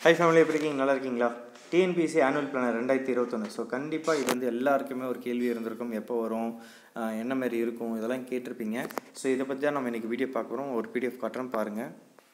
high family எப்படி இருக்கீங்க நல்லா இருக்கீங்களா டிஎன்பிஎஸ்சி ஆனுவல் பிளானர் ரெண்டாயிரத்தி இருபத்தொன்று ஸோ கண்டிப்பாக இது வந்து எல்லாருக்குமே ஒரு கேள்வி இருந்திருக்கும் எப்போ வரும் ஆஹ் என்ன மாதிரி இருக்கும் இதெல்லாம் கேட்டிருப்பீங்க ஸோ இதை பற்றி தான் நம்ம இன்றைக்கி வீடியோ பார்க்குறோம் ஒரு பிடிஎஃப் காட்டுறோம் பாருங்கள்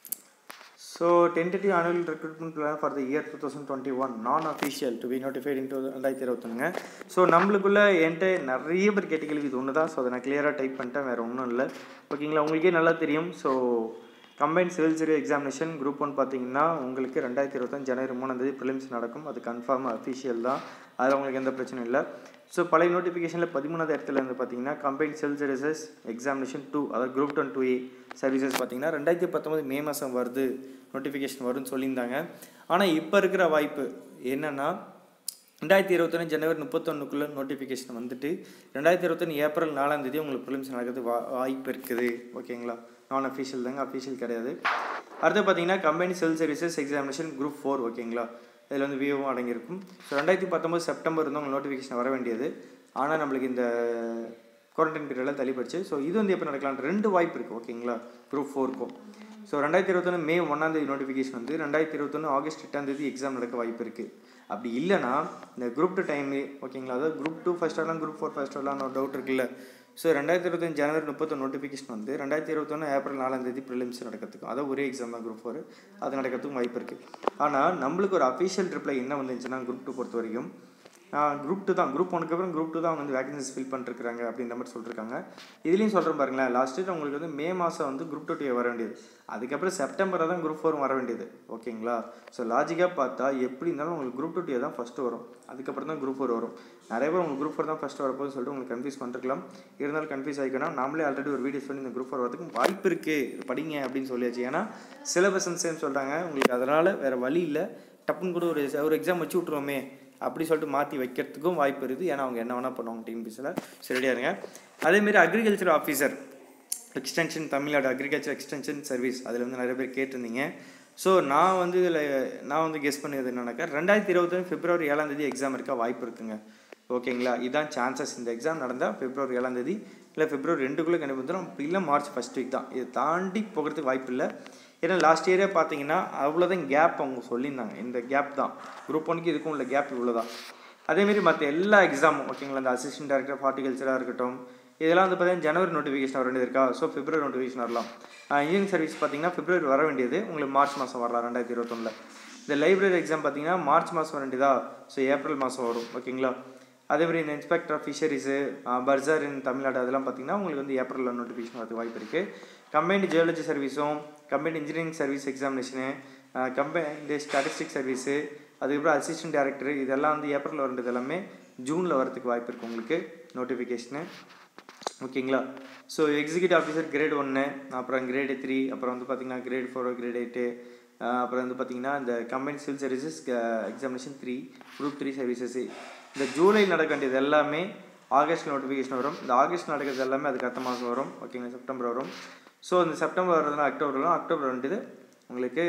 so tentative annual recruitment plan for the year two thousand twenty one non official to be notified in two ரெண்டாயிரத்தி இருபத்தொன்னுங்க ஸோ நம்மளுக்குள்ள என்கிட்ட நிறைய பேர் கேட்ட கேள்வி இது ஒன்று தான் ஸோ அதை நான் கிளியராக டைப் பண்ணிட்டேன் வேறு ஒன்றும் இல்லை ஓகேங்களா உங்களுக்கே நல்லா தெரியும் so combine civil service examination group one பார்த்தீங்கன்னா உங்களுக்கு ரெண்டாயிரத்தி இருபத்தஞ்சு ஜனவரி மூணாந்தேதி ப்ரிலிம்ஸ் நடக்கும் அது கன்ஃபார்ம் அஃபிஷியல் தான் அதில் உங்களுக்கு எந்த பிரச்சனையும் இல்லை ஸோ பழைய நோட்டிஃபிகேஷனில் பதிமூணாவது இடத்துல இருந்து பார்த்தீங்கன்னா combine civil services examination two அதாவது group one two A services பார்த்தீங்கன்னா ரெண்டாயிரத்தி பத்தொம்பது மே மாதம் வருது நோட்டிஃபிகேஷன் வரும்னு சொல்லியிருந்தாங்க ஆனால் இப்போ இருக்கிற வாய்ப்பு என்னென்னா ரெண்டாயிரத்தி இருபத்தொன்று ஜனவரி முப்பத்தொன்னுக்குள்ளே நோட்டிஃபிகேஷன் வந்துட்டு ரெண்டாயிரத்தி இருபத்தொன்று ஏப்ரல் நாலாம் தேதி உங்களுக்கு ப்ரிலிம்ஸ் நடக்கிறது வா வாய்ப்பு இருக்குது ஓகேங்களா நான் அஃபீஷியல் தாங்க அஃபீஷியல் கிடையாது அடுத்து பார்த்தீங்கன்னா combine civil services examination group four ஓகேங்களா இதில் வந்து விஓவும் அடங்கியிருக்கும் ஸோ ரெண்டாயிரத்தி பத்தொம்பது செப்டம்பர் வந்து உங்களுக்கு நோட்டிஃபிகேஷன் வர வேண்டியது ஆனால் நம்மளுக்கு இந்த குவாரண்டைன் பீரியடில் தள்ளிப்படுச்சு ஸோ இது வந்து எப்போ நடக்கலாம் ரெண்டு வாய்ப்பு இருக்குது ஓகேங்களா குரூப் ஃபோருக்கும் ஸோ ரெண்டாயிரத்தி இருபத்தொன்று மே ஒன்றாந்தேதி நோட்டிஃபிகேஷன் வந்து ரெண்டாயிரத்தி இருபத்தொன்று ஆகஸ்ட் எட்டாந்தேதி எக்ஸாம் நடக்க வாய்ப்பு இருக்குது அப்படி இல்லைனா இந்த குரூப் டூ டைம் ஓகேங்களா அதாவது குரூப் டூ ஃபஸ்ட் வரலாம் குரூப் ஃபோர் ஃபஸ்ட் வரலாம் ஒரு டவுட் இருக்குல்ல ஸோ ரெண்டாயிரத்தி இருபத்தஞ்சு ஜனவரி முப்பத்தொன்று நோட்டிஃபிகேஷன் வந்து ரெண்டாயிரத்தி இருபத்தொன்று ஏப்ரல் நாலாம் தேதி ப்ரிலிம்ஸ் நடக்கிறதுக்கும் அதாவது ஒரே எக்ஸாம் தான் குரூப் ஃபோர் அது நடக்கிறதுக்கும் வாய்ப்பு இருக்குது ஆனால் நம்மளுக்கு ஒரு அஃபிஷியல் ரிப்ளை என்ன வந்துச்சுன்னா குரூப் டூ பொறுத்த வரைக்கும் குரூப் டூ தான் குரூப் ஒனுக்கு அப்புறம் குரூப் டூ தான் வந்து வேகன்சிஸ் ஃபில் பண்ணிருக்காங்க அப்படின்ற மாதிரி சொல்லியிருக்காங்க இதுலேயும் சொல்கிறேன் பாருங்களேன் லாஸ்ட் இயர் உங்களுக்கு வந்து மே மாதம் வந்து குரூப் டூ வர வேண்டியது அதுக்கப்புறம் செப்டம்பரில் தான் குரூப் ஃபோர் வர வேண்டியது ஓகேங்களா ஸோ லாஜிக்காக பார்த்தா எப்படி இருந்தாலும் உங்களுக்கு குரூப் டூ தான் ஃபஸ்ட்டு வரும் அதுக்கப்புறம் தான் குரூப் ஃபோர் வரும் நிறைய பேர் உங்களுக்கு குரூப் ஃபோர் தான் ஃபஸ்ட்டு வரப்போகுதுன்னு சொல்லிட்டு உங்களுக்கு கன்ஃபியூஸ் பண்ணிருக்கலாம் இருந்தாலும் கன்ஃபியூஸ் ஆகிக்கணும் நாமளே ஆல்ரெடி ஒரு வீடியோ சொல்லி இந்த குரூப் ஃபோர் வரதுக்கு வாய்ப்பு இருக்குது படிங்க அப்படின்னு சொல்லியாச்சு ஏன்னா சிலபஸ் சேம் சொல்கிறாங்க உங்களுக்கு அதனால் வேறு வழி இல்லை டப்புன்னு கூட ஒரு ஒரு எக்ஸாம் வச்சு விட்ருவோமே அப்படி சொல்லிட்டு மாற்றி வைக்கிறதுக்கும் வாய்ப்பு இருக்குது ஏன்னா அவங்க என்ன வேணால் பண்ணுவாங்க டிஎன்பிசியில் சரியாக இருங்க அதேமாரி agriculture officer extension Tamil Nadu agriculture extension service அதில் வந்து நிறைய பேர் கேட்டிருந்தீங்க ஸோ நான் வந்து இதில் நான் வந்து கெஸ் பண்ணது என்னன்னாக்கா ரெண்டாயிரத்தி இருபத்தொன்று பிப்ரவரி ஏழாம் தேதி எக்ஸாம் இருக்க வாய்ப்பு இருக்குங்க ஓகேங்களா இதான் சான்சஸ் இந்த எக்ஸாம் நடந்தால் பிப்ரவரி ஏழாம் தேதி இல்லை பிப்ரவரி ரெண்டுக்குள்ளே கண்டிப்பாக வந்துடும் அப்படி இல்லை மார்ச் ஃபஸ்ட் வீக் தான் இதை தாண்டி போகிறதுக்கு வாய்ப்பு இல்லை ஏன்னா லாஸ்ட் இயரே பார்த்தீங்கன்னா அவ்வளோதான் கேப் அவங்க சொல்லியிருந்தாங்க இந்த கேப் தான் குரூப் ஒனுக்கு இதுக்கும் உள்ள கேப் இவ்வளோ தான் அதேமாரி மற்ற எல்லா எக்ஸாமும் ஓகேங்களா இந்த அசிஸ்டன்ட் டேரக்டர் ஹார்டிகல்ச்சராக இருக்கட்டும் இதெல்லாம் வந்து பார்த்தீங்கன்னா ஜனவரி நோட்டிஃபிகேஷன் வர வேண்டியது இருக்கா ஸோ பிப்ரவரி நோட்டிஃபிகேஷன் வரலாம் இன்ஜினியரிங் சர்வீஸ் பார்த்தீங்கன்னா பிப்ரவரி வர வேண்டியது உங்களுக்கு மார்ச் மாதம் வரலாம் ரெண்டாயிரத்தி இருபத்தொன்னில் இந்த லைப்ரரி எக்ஸாம் பார்த்தீங்கன்னா மார்ச் மாதம் வர வேண்டியதா ஸோ ஏப்ரல் மாதம் வரும் ஓகேங்களா அதேமாதிரி இந்த இன்ஸ்பெக்டர் ஆஃப் ஃபிஷரிஸு பர்ஜர் இன் தமிழ்நாடு அதெல்லாம் பார்த்தீங்கன்னா உங்களுக்கு வந்து ஏப்ரலில் நோட்டிஃபிகேஷன் வரதுக்கு வாய்ப்பு இருக்குது கம்பைன்டு ஜியாலஜி சர்வீஸும் combined engineering service examination combined statistic service அதுக்கப்புறம் அசிஸ்டன்ட் டேரக்டர் இதெல்லாம் வந்து ஏப்ரலில் வரது எல்லாமே ஜூனில் வரதுக்கு வாய்ப்பு இருக்குது உங்களுக்கு நோட்டிஃபிகேஷனு ஓகேங்களா ஸோ எக்ஸிக்யூட்டிவ் ஆஃபீஸர் கிரேட் ஒன்று அப்புறம் கிரேடு த்ரீ அப்புறம் வந்து பார்த்திங்கன்னா கிரேட் ஃபோர் கிரேட் எயிட்டு அப்புறம் வந்து பார்த்திங்கன்னா இந்த combine civil services examination three group three services இந்த ஜூலை நடக்க வேண்டியது எல்லாமே ஆகஸ்ட் நோட்டிஃபிகேஷன் வரும் இந்த ஆகஸ்ட் நடக்கிறது எல்லாமே அதுக்கு அடுத்த மாதம் வரும் ஓகேங்களா செப்டம்பர் வரும் ஸோ இந்த செப்டம்பர் வரதுனா அக்டோபர் வரும் அக்டோபர் வந்துட்டு உங்களுக்கு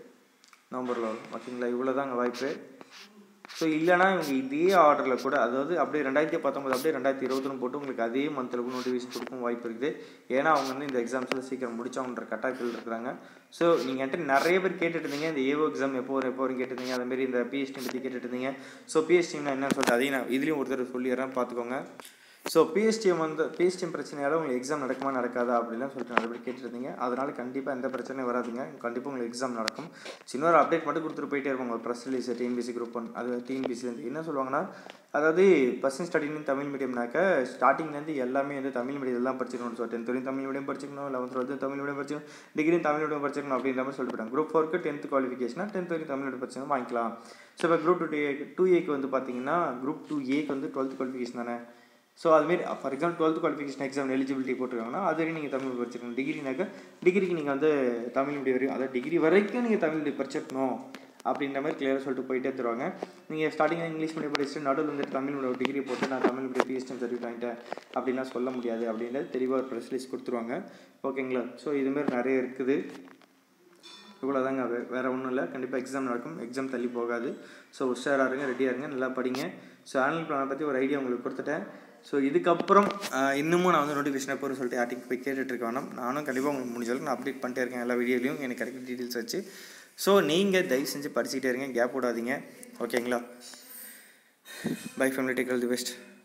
நவம்பரில் வரும் ஓகேங்களா இவ்வளோ தாங்க வாய்ப்பு ஸோ இல்லைனா இவங்க இதே ஆர்டரில் கூட அதாவது அப்படியே ரெண்டாயிரத்தி பத்தொம்பது அப்படியே ரெண்டாயிரத்தி இருபத்தொன்று போட்டு உங்களுக்கு அதே மந்தில் கூட நோட்டிஃபிகேஷன் கொடுக்கும் வாய்ப்பு இருக்குது ஏன்னா அவங்க வந்து இந்த எக்ஸாம்ஸில் சீக்கிரம் முடிச்சவங்கன்ற கட்டாயத்தில் இருக்கிறாங்க ஸோ நீங்கள் என்கிட்ட நிறைய பேர் கேட்டுட்டு இருந்தீங்க இந்த ஏஓ எக்ஸாம் எப்போ வரும் எப்போ வரும் கேட்டிருந்தீங்க அதேமாரி இந்த பிஹெச்டி பற்றி கேட்டுட்டு இருந்தீங்க ஸோ பிஹெச்டினா என்னன்னு சொல்லிட்டு அதையும் நான் இதுலேயும் ஒருத்தர் சொல்லிடுறேன் பார்த்துக்கோங்க ஸோ பிஎஸ்டிஎம் வந்து பிஎஸ்டிஎம் பிரச்சனையால் உங்களுக்கு எக்ஸாம் நடக்குமா நடக்காதா அப்படிலாம் சொல்லிட்டு நிறைய பேர் கேட்டிருந்தீங்க அதனால் கண்டிப்பாக எந்த பிரச்சனையும் வராதுங்க கண்டிப்பாக உங்களுக்கு எக்ஸாம் நடக்கும் சின்ன ஒரு அப்டேட் மட்டும் கொடுத்துட்டு போயிட்டே இருப்பாங்க உங்கள் press release TNPSC group one அது டிஎன்பிசிலேருந்து என்ன சொல்லுவாங்கன்னா அதாவது பர்சன் ஸ்டடின்னு தமிழ் மீடியம்னாக்க ஸ்டார்டிங்லேருந்து எல்லாமே வந்து தமிழ் மீடியம் தான் படிச்சிருக்கணும் ஸோ டென்த் வரையும் தமிழ் மீடியம் படிச்சிக்கணும் லெவன்த் டுவெல்த்து தமிழ் மீடியம் படிச்சிக்கணும் டிகிரி தமிழ் மீடியம் படிச்சிக்கணும் அப்படின்ற மாதிரி சொல்லிட்டு போயிட்டாங்க குரூப் ஃபோருக்கு டென்த் குவாலிஃபிகேஷனாக டென்த் வரைக்கும் தமிழ் மீடியம் படிச்சிக்கணும் வாங்கிக்கலாம் ஸோ இப்போ குரூப் டூ டூ ஏக்கு வந்து பார்த்தீங்கன்னா குரூப் டூ ஏக்கு வந்து டுவெல்த் குவாலிஃபிகேஷன் தானே ஸோ அதுமாரி for example twelfth qualification exam eligibility போட்டிருக்காங்கன்னா அது வரைக்கும் நீங்கள் தமிழ் படிச்சிருக்கணும் டிகிரினாக்க டிகிரிக்கு நீங்கள் வந்து தமிழ் மீடியம் வரைக்கும் அதாவது டிகிரி வரைக்கும் நீங்கள் தமிழ் மீடியம் படிச்சிருக்கணும் அப்படின்ற மாதிரி கிளியராக சொல்லிட்டு போயிட்டே தருவாங்க நீங்கள் ஸ்டார்டிங்கில் இங்கிலீஷ் மீடியம் படிச்சுட்டு நடுவில் வந்துட்டு தமிழ் மீடியம் டிகிரி போட்டு நான் தமிழ் மீடியம் பிஎஸ்டிஎம் சர்டிஃபிகேட் வாங்கிட்டேன் அப்படின்லாம் சொல்ல முடியாது அப்படின்றது தெளிவாக ஒரு ப்ரெஸ் லிஸ்ட் கொடுத்துருவாங்க ஓகேங்களா ஸோ இதுமாரி நிறைய இருக்குது இவ்வளோதாங்க வே வேறு ஒன்றும் இல்லை கண்டிப்பாக எக்ஸாம் நடக்கும் எக்ஸாம் தள்ளி போகாது ஸோ உஷாராக இருங்க ரெடியாக இருங்க நல்லா படிங்க ஸோ ஆனுவல் பிளானை பற்றி ஒரு ஐடியா உங்களுக்கு கொடுத்துட்டேன் ஸோ இதுக்கப்புறம் ஆஹ், இன்னமும் நான் வந்து நோட்டிஃபிகேஷன் எப்போ வரும்னு சொல்லிட்டு யார்ட்டிக்கு போய் கேட்டுட்டு இருக்க வேணாம் நானும் கண்டிப்பாக உங்களுக்கு முடிஞ்ச அளவுக்கு நான் அப்டேட் பண்ணிட்டே இருக்கேன் எல்லா வீடியோலையும் எனக்கு கிடைக்கிற டீட்டெயில்ஸ் வச்சு ஸோ நீங்கள் தயவு செஞ்சு படிச்சுக்கிட்டே இருங்க கேப் விடாதீங்க ஓகேங்களா bye family take all the best